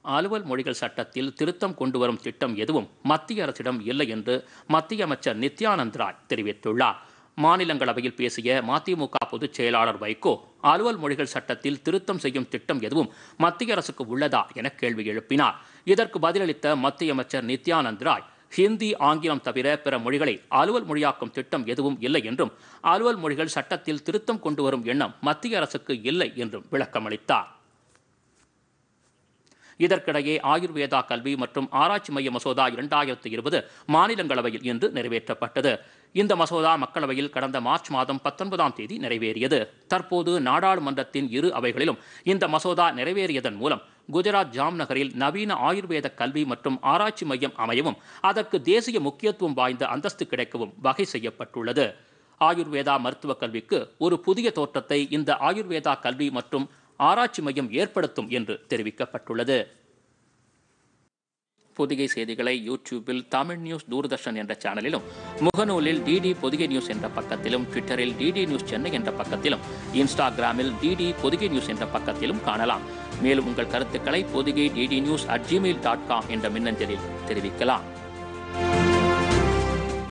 அலுவல் மொழிகள் சட்டத்தில் திருத்தம் கொண்டு வரும் திட்டம் எதுவும் மத்திய அரசிடம் இல்லை என்று மத்திய அமைச்சர் நித்யானந்த் ராய் தெரிவித்துள்ளார் மாநிலங்களவையில் பேசிய மதிமுக பொதுச் செயலாளர் வைகோ அலுவல் மொழிகள் சட்டத்தில் திருத்தம் செய்யும் திட்டம் எதுவும் மத்திய அரசுக்கு உள்ளதா என கேள்வி எழுப்பினார் இதற்கு பதிலளித்த மத்திய அமைச்சர் நித்யானந்த் ராய் ஹிந்தி ஆங்கிலம் தவிர பிற மொழிகளை அலுவல் மொழியாக்கும் திட்டம் எதுவும் இல்லை என்றும் அலுவல் மொழிகள் சட்டத்தில் திருத்தம் கொண்டு வரும் எண்ணம் மத்திய அரசுக்கு இல்லை என்றும் விளக்கமளித்தார் இதற்கிடையே ஆயுர்வேதா கல்வி மற்றும் ஆராய்ச்சி மைய மசோதா இரண்டாயிரத்து இருபது மாநிலங்களவையில் இன்று நிறைவேற்றப்பட்டது இந்த மசோதா மக்களவையில் கடந்த மார்ச் மாதம் பத்தொன்பதாம் தேதி நிறைவேறியது தற்போது நாடாளுமன்றத்தின் இரு அவைகளிலும் இந்த மசோதா நிறைவேறியதன் மூலம் குஜராத் ஜாம்நகரில் நவீன ஆயுர்வேத கல்வி மற்றும் ஆராய்ச்சி மையம் அமையவும் அதற்கு தேசிய முக்கியத்துவம் வாய்ந்த அந்தஸ்து கிடைக்கவும் வகை செய்யப்பட்டுள்ளது ஆயுர்வேதா மருத்துவக் கல்விக்கு ஒரு புதிய தோற்றத்தை இந்த ஆயுர்வேதா கல்வி மற்றும் ஆராய்ச்சி மையம் ஏற்படுத்தும் என்று தெரிவிக்கப்பட்டுள்ளது பொதிகை செய்திகளை யூடியூபில் தமிழ் நியூஸ் தூர்தர்ஷன் என்ற சேனலிலும் முகநூலில் டிடி பொதிகை நியூஸ் என்ற பக்கத்திலும் ட்விட்டரில் டிடி நியூஸ் சென்னை என்ற பக்கத்திலும் இன்ஸ்டாகிராமில் டிடி பொதிகை நியூஸ் என்ற பக்கத்திலும் காணலாம் மேலும் உங்கள் கருத்துக்களை Podhigai DD news at Gmail dot com என்ற மின்னஞ்சலில் தெரிவிக்கலாம்